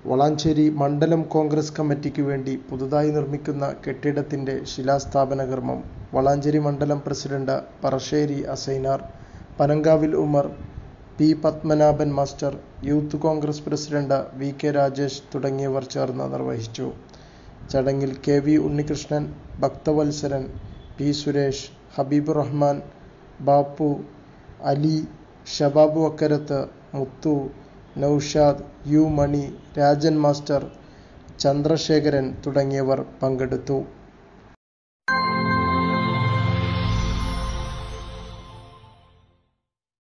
വളാഞ്ചേരി മണ്ഡലം കോൺഗ്രസ് കമ്മിറ്റിക്ക് വേണ്ടി പുതുതായി നിർമ്മിക്കുന്ന കെട്ടിടത്തിന്റെ ശിലാസ്ഥാപന കർമ്മം വളാഞ്ചേരി മണ്ഡലം president Parassery Asainar Panangavil Umar P Padmanabhan master youth Congress president V K Rajesh തുടങ്ങിയവർ ചേർന്ന് നിർവഹിച്ചു ചടങ്ങിൽ K V Unnikrishnan Bhakthavalsaran P Suresh Habib Rahman Bappu Ali Shabab Vakkarath Muthu Noushad U Mani Rajan master Chandrasekharan തുടങ്ങിയവർ പങ്കെടുത്തു